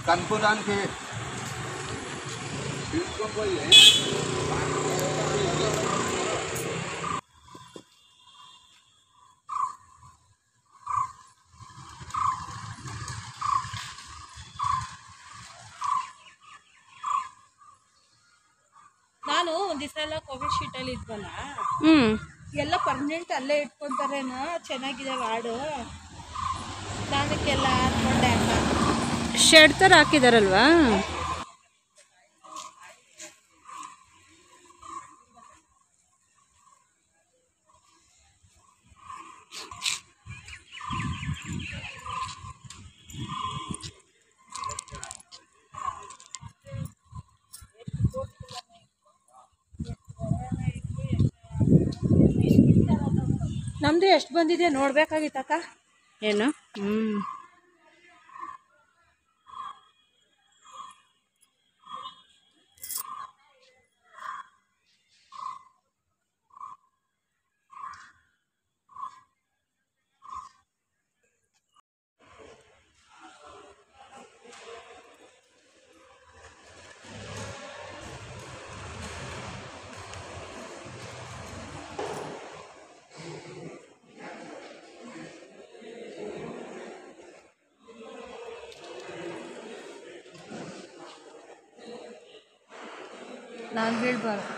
కనుక్కోడానికి తీసుకొని పోయి ನಾನು ಒಂದ್ ದಿವಸ ಎಲ್ಲ ಕೋವಿಡ್ ಶೀಟ್ ಅಲ್ಲಿ ಇದ್ವಲ್ಲ ಹ್ಞೂ ಎಲ್ಲ ಪರ್ಮನೆಂಟ್ ಅಲ್ಲೇ ಇಟ್ಕೊಂತಾರೇನೋ ಚೆನ್ನಾಗಿದೆ ವಾರ್ಡು ಸ್ನಾನಕ್ಕೆಲ್ಲ ಹಾಕೊಂಡೆ ಅಕ್ಕ ಶೆಡ್ ಥರ ಹಾಕಿದಾರಲ್ವಾ ನಮ್ದು ಎಷ್ಟು ಬಂದಿದೆ ನೋಡ್ಬೇಕಾಗಿತ್ತಕ್ಕ ಏನು ಹ್ಞೂ ನಾನು ಹೇಳ್ಬಾರ್ದು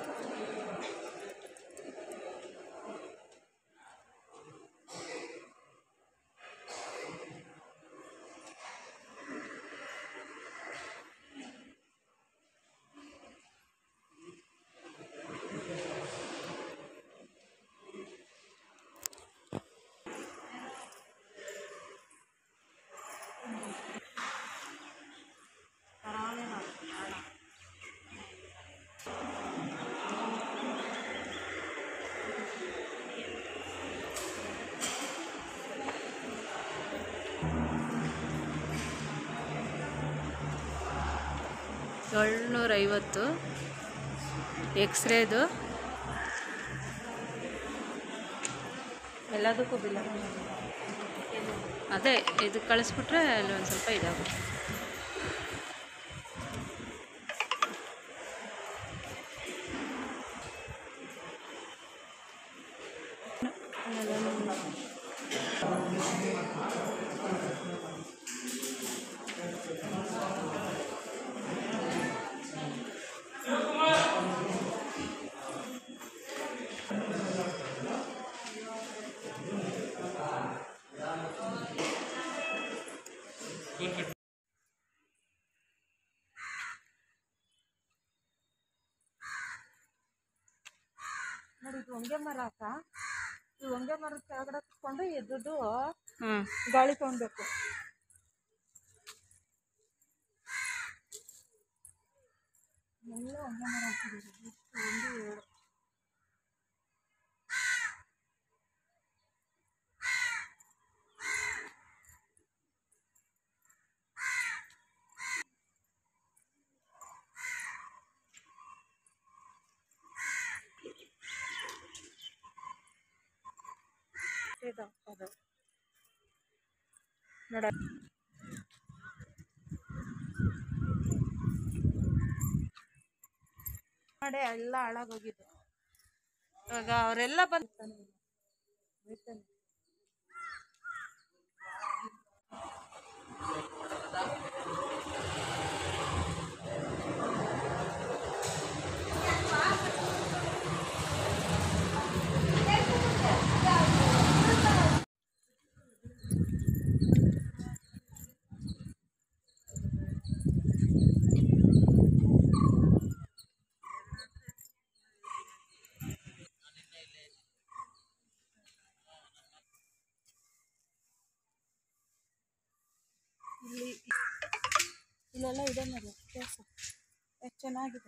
ಏಳ್ನೂರೈವತ್ತು ಎಕ್ಸ್ರೇದು ಎಲ್ಲದಕ್ಕೂ ಬಿಲ್ಲ ಅದೇ ಇದು ಕಳಿಸ್ಬಿಟ್ರೆ ಅಲ್ಲಿ ಒಂದು ಸ್ವಲ್ಪ ಇದಾಗುತ್ತೆ ನೋಡಿ ಇದು ಹೊಂಗೆ ಮರ ಅಕ್ಕ ಈ ಹೊಂಗೆ ಮರದ ಕೆಳಗಡೆ ಕುತ್ಕೊಂಡು ಎದ್ದುದು ಹಾಂ ಗಾಳಿ ತಗೊಳ್ಬೇಕು ಎಲ್ಲ ಹೊಂಗೆ ಮರ ಹಾಕಿದ್ದೀವಿ ಎಷ್ಟು ಒಂದು ಎರಡು ಇದು ಅದು ನೋಡ ನೋಡಿ ಎಲ್ಲ ಹಾಳಾಗೋಗಿದ್ದು ಇವಾಗ ಅವರೆಲ್ಲ ಬಂದು ಇಲ್ಲಿ ಇಲ್ಲೆಲ್ಲ ಇದೆ ನೋಡಿ ಕೆಲಸ ಎಷ್ಟು ಚೆನ್ನಾಗಿದೆ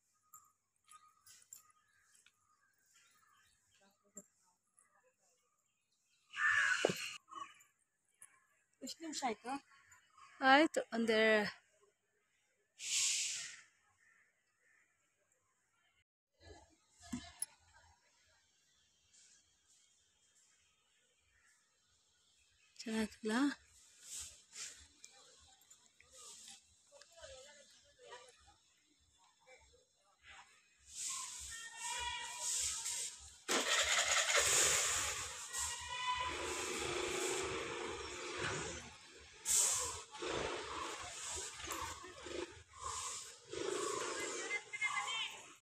ಎಷ್ಟು ನಿಮಿಷ ಆಯ್ತು ಆಯಿತು ಒಂದು ಚೆನ್ನಾಗಿಲ್ಲ